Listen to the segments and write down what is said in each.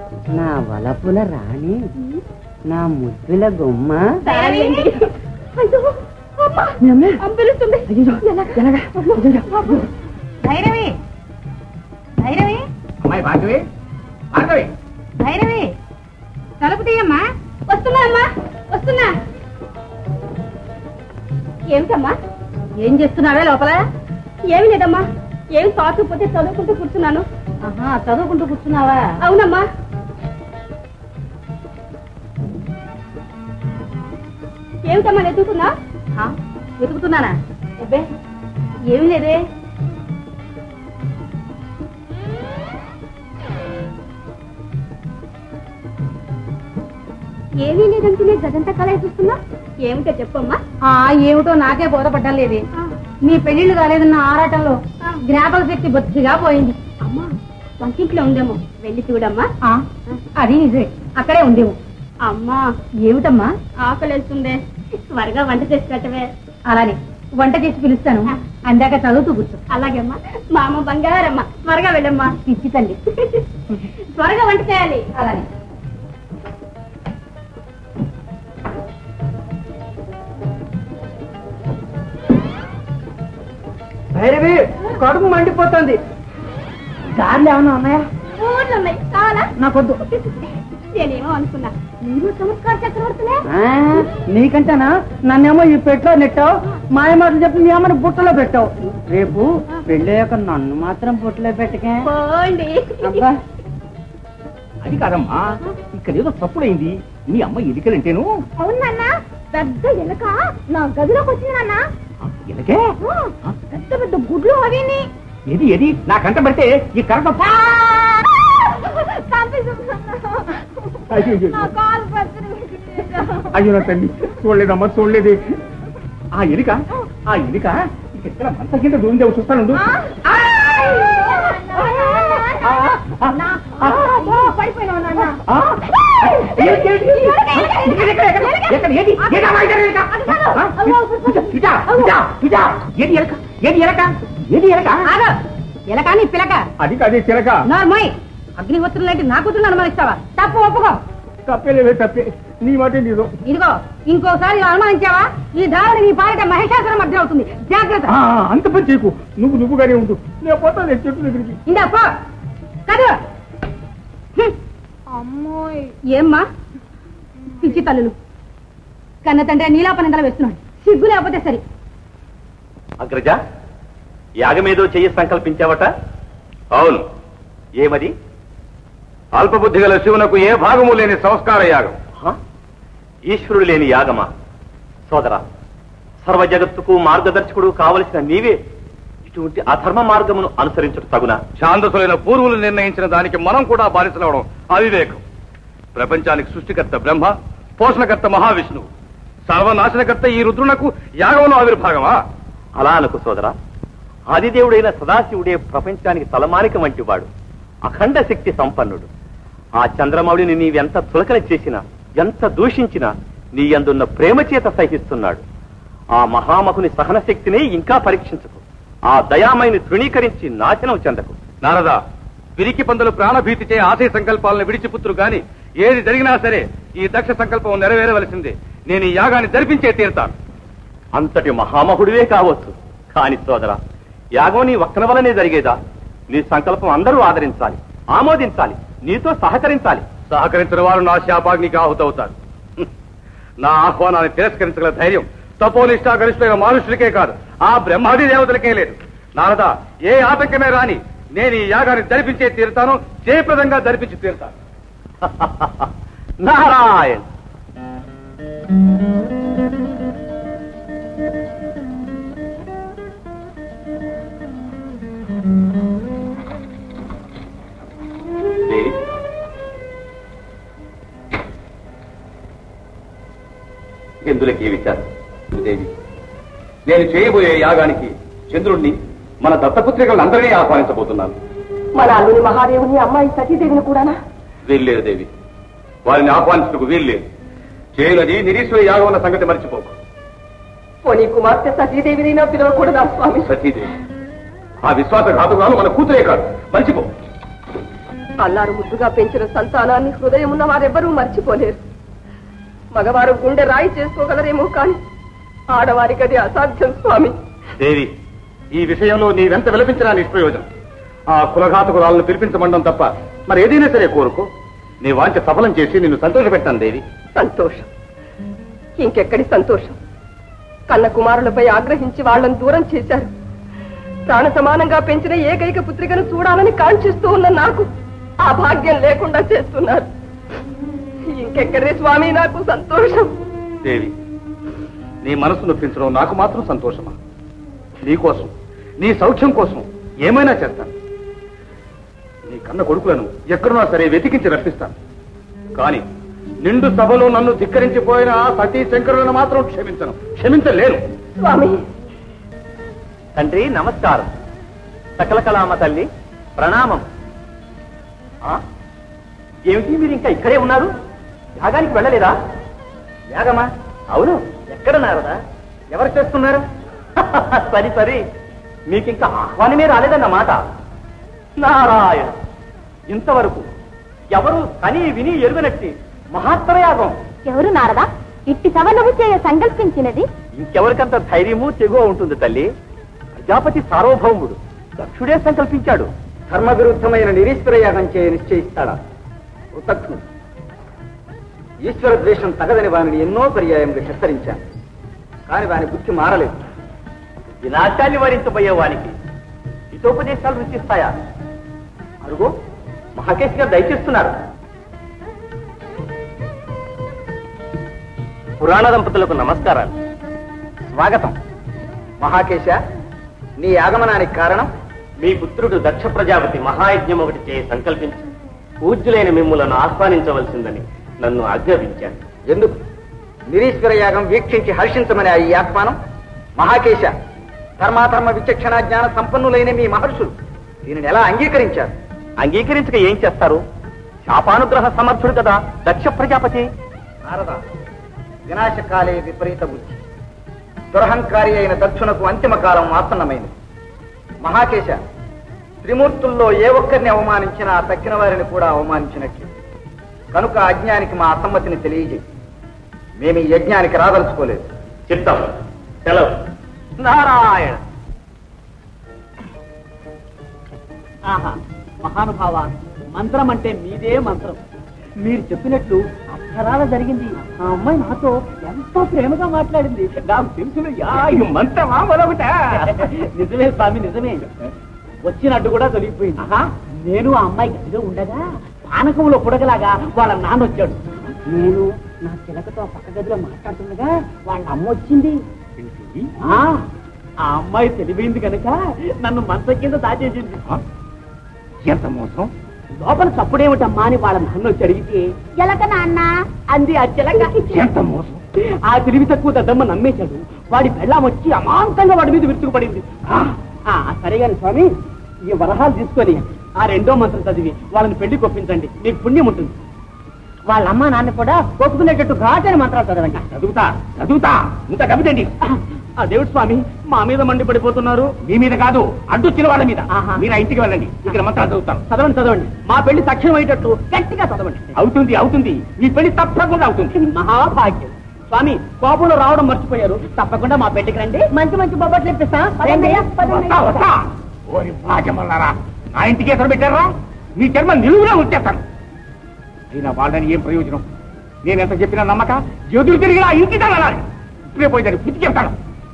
నా వలపుల రాణి నా ముద్దుల గుమ్మ పిలుస్తుంది భైరవి భైరవి అమ్మాయి భార్గవి భార్గవి భైరవి తలుపు తీయమ్మా వస్తున్నా అమ్మా వస్తున్నా ఏమిటమ్మా ఏం చేస్తున్నావే లోపల ఏమి లేదమ్మా ఏం తోచకపోతే చదువుకుంటూ కూర్చున్నాను ఆహా చదువుకుంటూ కూర్చున్నావా అవునమ్మా ఏమిటమ్మా వెతుకుతున్నా వెతుకుతున్నానా అబ్బే ఏమి లేదే ఏమీ లేదంటే గదంతా కళ చూస్తున్నా ఏమిటో చెప్పమ్మా ఏమిటో నాకే బోధపడ్డం లేదే మీ పెళ్లిళ్ళు కాలేదన్న ఆరాటంలో జ్ఞాపక శక్తి బొత్తిగా పోయింది అమ్మా వంటింట్లో ఉందేమో వెళ్ళి చూడమ్మా అది నిజమే అక్కడే ఉందేమో అమ్మా ఏమిటమ్మా ఆకలి వెళ్తుందే త్వరగా వంట చేసి పెట్టవే అలానే వంట చేసి పిలుస్తాను అందాక చదువుతూ కూర్చో అలాగే అమ్మా మా అమ్మ బంగారమ్మ త్వరగా వెళ్ళమ్మా పిచ్చి తల్లి త్వరగా వంట చేయాలి అలానే భైరవి కడుపు మండిపోతుంది గార్లు ఏమన్నా ఉన్నాయా ఊర్లు ఉన్నాయి కావాలా నాకొద్దు నేనేమో అనుకున్నా మీరు చమత్కార చక్రవర్తులే ఆ, నీకంటేనా నన్నేమో ఈ పెట్లో నెట్టావు మాయ మాటలు చెప్పి నీ అమ్మని బుట్టలో పెట్టావు రేపు పెళ్ళయ్యాక నన్ను మాత్రం బుట్టలో పెట్టకే పోండి అబ్బా అది కాదమ్మా ఇక్కడ ఏదో తప్పుడైంది మీ అమ్మ ఎలికలంటేను అవునన్నా పెద్ద ఎలక నా గదిలోకి వచ్చింది నాన్న ఆ, ఎలకే పెద్ద పెద్ద గుడ్లు అవిని ఏది ఏది నా కంట పడితే ఈ కరెంట్ అయ్యో, అయ్యో. నా కాలు పచ్చడి అయ్యో నా తల్లి చూడలేదమ్మా చూడలేదు ఆ ఎలిక ఆ ఎలిక ఇక్కడ మంత కింద దూరం చూస్తాను పడిపోయినావు నాన్న ఆ? ఏంటి, ఏంటి? ఎక్కడ, ఎక్కడ, ఎక్కడ? ఎక్కడ? ఏది? ఏది అమ్మా, ఇక్కడ ఎలక? ఆ? ఇటా, ఇటా, ఇటా. ఏది ఎలక? ఏది ఎలక? ఏది ఎలక? ఎలక నీ పిలక అది కాదే చిలక నార్మోయ్ అగ్నిహోత్రులు లాంటి నా కూతురు అనుమానిస్తావా తప్పు ఒప్పుకో తప్పేలేవే తప్పే నీ మాట నీదో ఇదిగో ఇంకోసారి ఇలా అనుమానించావా ఈ దారిని నీ పాలిట మహిషాసురం మధ్య అవుతుంది జాగ్రత్త ఆ, అంత పని చేయకు నువ్వు నువ్వుగానే ఉండు నేను పోతాను నేను చెట్టు దగ్గరికి ఇందా పో కదు అమ్మోయ్ ఏమ్మా పిచ్చి తల్లులు కన్న తండ్రి నీలాపనిందలు వేస్తున్నాడు సిగ్గు లేకపోతే సరి అగ్రజ యాగమేదో చెయ్యి సంకల్పించావట అవును ఏమది అల్పబుద్ధి గల శివునకు ఏ భాగము లేని సంస్కార యాగం హ? ఈశ్వరుడు లేని యాగమా సోదరా సర్వ జగత్తుకు మార్గదర్శకుడు కావలసిన నీవే ఇటువంటి అధర్మ మార్గమును అనుసరించడం తగునా ఛాందసులైన పూర్వులు నిర్ణయించిన దానికి మనం కూడా బానిసలవడం అవివేకం ప్రపంచానికి సృష్టికర్త బ్రహ్మ పోషణకర్త మహావిష్ణువు సర్వనాశనకర్త ఈ రుద్రునకు యాగంలో ఆవిర్భాగమా అలా అనుకు సోదరా ఆదిదేవుడైన సదాశివుడే ప్రపంచానికి తలమానిక వంటి వాడు అఖండ శక్తి సంపన్నుడు ఆ చంద్రమౌళిని నీవెంత తులకన చేసినా ఎంత దూషించినా నీ అందున్న ప్రేమ చేత సహిస్తున్నాడు ఆ మహామహుని సహన శక్తిని ఇంకా పరీక్షించకు ఆ దయామయిని తృణీకరించి నాశనం చెందకు నారద పిరికి పందులు ప్రాణభీతిచే ఆశయ సంకల్పాలను విడిచిపుత్రు గాని ఏది జరిగినా సరే ఈ దక్ష సంకల్పం నెరవేరవలసిందే నేను ఈ యాగాన్ని జరిపించే తీరుతాను అంతటి మహామహుడివే కావచ్చు కాని సోదరా యాగం నీ ఒక్కన వల్లనే జరిగేదా నీ సంకల్పం అందరూ ఆదరించాలి ఆమోదించాలి నీతో సహకరించాలి సహకరించిన వారు నా శాపాగ్నికి ఆహుతవుతారు హ్మ్. నా ఆహ్వానాన్ని తిరస్కరించగల ధైర్యం తపోనిష్టా గరిష్ఠులైన మనుషులకే కాదు ఆ బ్రహ్మాది దేవతలకే లేదు నారద ఏ ఆటంకమే రాని నేను ఈ యాగాన్ని జరిపించే తీరుతాను జయప్రదంగా జరిపించి తీరుతాను నారాయణ్ దేవి ఎందులకి విచారం దేవి నేను చేయబోయే యాగానికి చంద్రుణ్ణి మన దత్తపుత్రికలందరినీ ఆహ్వానించబోతున్నాను మన అల్లుని మహాదేవుని అమ్మాయి సతీదేవిని కూడానా వీల్లేదు దేవి వారిని ఆహ్వానించుటకు వీల్లేదు చేయనది నిరీశ్వర యాగం అన్న సంగతి మర్చిపోకు పోనీ కుమార్తె సతీదేవినైనా పిలవకూడదా స్వామి సతీదేవి ఆ విశ్వాసఘాతుగాను మన కూతురే కాదు మర్చిపో అల్లారు ముద్దుగా పెంచిన సంతానాన్ని హృదయం ఉన్న వారెవ్వరూ మర్చిపోలేరు మగవారు గుండె రాయి చేసుకోగలరేమో కాని ఆడవారికి అది అసాధ్యం స్వామి దేవి ఈ విషయంలో నీవెంత విలపించినా నిష్ప్రయోజనం ఆ కులఘాతకురాలను పిలిపించమండం తప్ప మరి ఏదైనా సరే కోరుకో నీ వాంఛ సఫలం చేసి నిన్ను సంతోషపెట్టాను దేవి సంతోషం ఇంకెక్కడి సంతోషం కన్న కుమారులపై ఆగ్రహించి వాళ్ళని దూరం చేశారు ప్రాణ సమానంగా పెంచిన ఏకైక పుత్రికను చూడాలని కాంక్షిస్తూ ఉన్న నాకు ఆ భాగ్యం లేకుండా చేస్తున్నారు ఇంకెక్కడే స్వామి నాకు సంతోషం దేవి నీ మనసు నొప్పించడం నాకు మాత్రం సంతోషమా నీ కోసం నీ సౌఖ్యం కోసం ఏమైనా చేస్తాను నీ కన్న కొడుకులను ఎక్కడున్నా సరే వెతికించి రప్పిస్తాను కానీ నిండు సభలో నన్ను ధిక్కరించిపోయిన ఆ సతీ శంకరులను మాత్రం క్షమించను క్షమించలేను స్వామి తండ్రి నమస్కారం సకల కళామ తల్లి ప్రణామం ఆ? ఏమిటి మీరు ఇంకా ఇక్కడే ఉన్నారు యాగానికి వెళ్ళలేదా యాగమా అవును ఎక్కడ నారదా ఎవరు చేస్తున్నారు సరి సరి మీకు ఇంకా ఆహ్వానమే రాలేదన్నమాట నారాయణ ఇంతవరకు ఎవరు కని విని ఎరుగనట్టి మహత్తర యాగం ఎవరు నారదా ఇట్టి సవనము చేయ సంకల్పించినది ఇంకెవరికంత ధైర్యము తెగువ ఉంటుంది తల్లి ప్రజాపతి సార్వభౌముడు దక్షుడే సంకల్పించాడు ధర్మ విరుద్ధమైన నిరీశ్వర యాగం చేయ నిశ్చయిస్తాడా కృతజ్ఞుడు ఈశ్వర ద్వేషం తగదని వారిని ఎన్నో పర్యాయములు హెచ్చరించాను కానీ వాని బుద్ధి మారలేదు వినాశాన్ని వరించబోయే వానికి హితోపదేశాలు రుచిస్తాయా అరుగు మహాకేశ్ గారు దయచేస్తున్నారు పురాణ దంపతులకు నమస్కారాలు స్వాగతం మహాకేశ నీ ఆగమనానికి కారణం మీ పుత్రుడు దక్ష ప్రజాపతి మహాయజ్ఞం ఒకటి చేయ సంకల్పించి పూజ్యులైన మిమ్ములను ఆహ్వానించవలసిందని నన్ను ఆజ్ఞాపించారు ఎందుకు నిరీశ్వర యాగం వీక్షించి హర్షించమని ఆ ఈ ఆహ్వానం మహాకేశ ధర్మాధర్మ విచక్షణ జ్ఞాన సంపన్నులైన మీ మహర్షులు దీనిని ఎలా అంగీకరించారు అంగీకరించక ఏం చేస్తారు శాపానుగ్రహ సమర్థుడు కదా దక్ష ప్రజాపతి నారద వినాశకాలే విపరీత బుద్ధి దురహంకారి అయిన దక్షునకు అంతిమ కాలం ఆసన్నమైనది మహాకేశ త్రిమూర్తుల్లో ఏ ఒక్కరిని అవమానించినా తక్కిన వారిని కూడా అవమానించినట్లు కనుక అజ్ఞానికి మా అసమ్మతిని తెలియజేయి మేము ఈ యజ్ఞానికి రాదలుచుకోలేదు చిత్తం సెలవు నారాయణ ఆహా మహానుభావ మంత్రం అంటే మీదే మంత్రం మీరు చెప్పినట్టు అక్షరాల జరిగింది ఆ అమ్మాయి నాతో ఎంతో ప్రేమగా మాట్లాడింది నాకు తెలుసును మంత్రమా మరొకట నిజమే స్వామి నిజమే వచ్చినట్టు కూడా తొలగిపోయింది నేను ఆ అమ్మాయి గదిలో ఉండగా పానకంలో పుడగలాగా వాళ్ళ నాన్న వచ్చాడు నేను నా చిలకతో ఆ పక్క గదిలో మాట్లాడుతుండగా వాళ్ళ అమ్మ వచ్చింది ఆ ఆ అమ్మాయి తెలివైంది కనుక నన్ను మంచం కింద దాచేసింది ఎంత మోసం లోపల చప్పుడేమిటమ్మా అని వాళ్ళ నాన్న వచ్చి అడిగితే ఎలక నాన్న అంది ఆ చిలక ఎంత మోసం ఆ తెలివి తక్కువ దద్దమ్మ నమ్మేశాడు వాడి బెళ్ళం వచ్చి అమాంతంగా వాడి మీద విరుచుకుపడింది ఆ, ఆ, సరే గాని స్వామి ఈ వరహాలు తీసుకొని ఆ రెండో మంత్రం చదివి వాళ్ళని పెళ్లి కొప్పించండి మీకు పుణ్యం ఉంటుంది వాళ్ళ అమ్మ నాన్న కూడా ఒప్పుకునేటట్టు ఘాటైన మంత్రాలు చదవండి చదువుతా చదువుతా ఇంత కవితండి ఆ దేవుడు స్వామి మా మీద మండి పడిపోతున్నారు మీ మీద కాదు అడ్డు వచ్చిన వాళ్ళ మీద ఆహా. మీరు ఆ ఇంటికి వెళ్ళండి ఇక్కడ మంత్రాలు చదువుతాను చదవండి చదవండి మా పెళ్లి తక్షణం అయ్యేటట్టు గట్టిగా చదవండి అవుతుంది అవుతుంది మీ పెళ్లి తప్పకుండా అవుతుంది మహాభాగ్యం స్వామి కోపంలో రావడం మర్చిపోయారు తప్పకుండా మా పెళ్లికి రండి మంచి మంచి బొబ్బట్లు ఇప్పిస్తా వస్తా వస్తా ఓరి భాజమల్లారా నా ఇంటికి ఎక్కడ పెట్టారా మీ చర్మ నిలువులో ఉంచేస్తాను అయినా వాళ్ళని ఏం ప్రయోజనం నేను ఎంత చెప్పినా నమ్మక ఎదురు తిరిగి నా ఇంటికి తగలాలి ఇప్పుడే పోయి దాన్ని పుట్టి చెప్తాను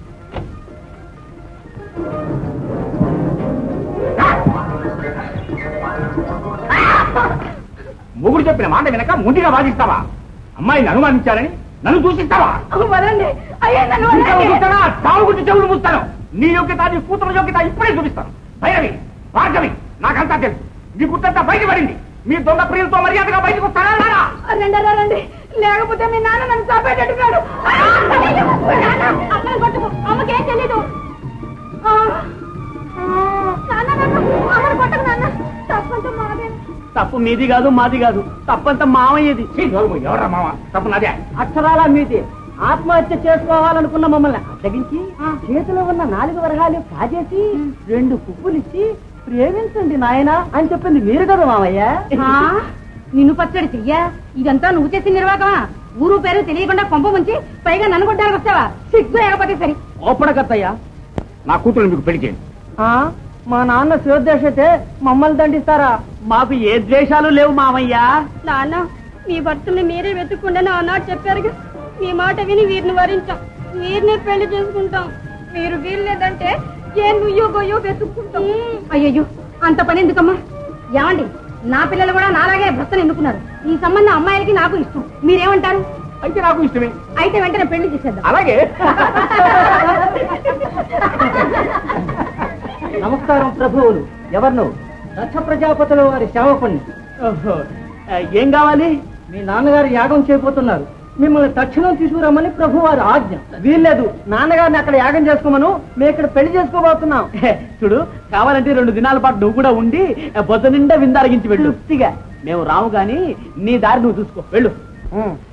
మొగుడు చెప్పిన మాట వినక ముందుగా వాదిస్తావా అమ్మాయిని అనుమానించాలని నన్ను దూషిస్తావా వదండి అయ్యా నన్ను ఇంకా వదలండి. వదులుతానా? చావు గురించి చెవులు మూస్తాను నీ యోగ్యత నీ కూతురు యోగ్యత ఇప్పుడే చూపిస్తాను భైరవి భార్గవి నాకంతా తెలుసు మీ గుర్తంతా బయటపడింది మీ దొంగ ప్రియులతో మర్యాదగా బయటకు వస్తారా రారా? రండి రా, రండి లేకపోతే మీ నాన్న నన్ను చాపేటట్టున్నాడు అమ్మని కొట్టుకు అమ్మకేం తెలీదు ఆ, ఆ, నాన్న నాన్న అమ్మని కొట్టకు నాన్న తప్పంతా మాదే తప్పు మీది కాదు మాది కాదు తప్పంత మామయ్యది ఛీ, నోరు మూయి. ఎవరా మామ తప్పు నాదే అక్షరాల మీది ఆత్మహత్య చేసుకోవాలనుకున్న మమ్మల్ని అడ్డగించి చేతిలో ఉన్న నాలుగు వరహాలు కాజేసి రెండు పువ్వులు ఇచ్చి ప్రేమించండి నాయన అని చెప్పింది మీరు కదా మామయ్య ఆ, నిన్ను పచ్చడి చెయ్యా ఇదంతా నువ్వు చేసిన నిర్వాహకమా ఊరు పేరు తెలియకుండా కొంప ముంచి పైగా నన్ను కొట్టడానికి వస్తావా సిగ్గు లేకపోతే సరి ఓపడకత్తయ్యా నా కూతురు మీకు పెళ్లి చేయండి మా నాన్న శివద్వేషతే మమ్మల్ని దండిస్తారా మాకు ఏ ద్వేషాలు లేవు మామయ్య నాన్న మీ భర్తని మీరే వెతుక్కుండని ఆనాడు చెప్పారుగా మీ మాట విని వీరిని వరించాం వీరిని పెళ్లి చేసుకుంటాం మీరు వీల్లేదంటే ఏ నుయ్యో గొయ్యో వెతుక్కుంటాం అయ్యయ్యో అంత పని ఎందుకమ్మా ఏమండి నా పిల్లలు కూడా నాలాగే భర్తను ఎన్నుకున్నారు ఈ సంబంధం అమ్మాయిలకి నాకు ఇష్టం మీరేమంటారు అయితే నాకు ఇష్టమే అయితే వెంటనే పెళ్లి చేసేద్దాం అలాగే నమస్కారం ప్రభువులు ఎవరు దక్ష ప్రజాపతుల వారి సేవకుణ్ణి ఏం కావాలి మీ నాన్నగారు యాగం చేయబోతున్నారు మిమ్మల్ని తక్షణం తీసుకురమ్మని ప్రభు వారి ఆజ్ఞ వీల్లేదు నాన్నగారిని అక్కడ యాగం చేసుకోమను మేము ఇక్కడ పెళ్లి చేసుకోబోతున్నాం చూడు కావాలంటే రెండు దినాల పాటు నువ్వు కూడా ఉండి బొద్దు నిండా విందారగించి వెళ్ళు మేము రాము గాని నీ దారి నువ్వు చూసుకో వెళ్ళు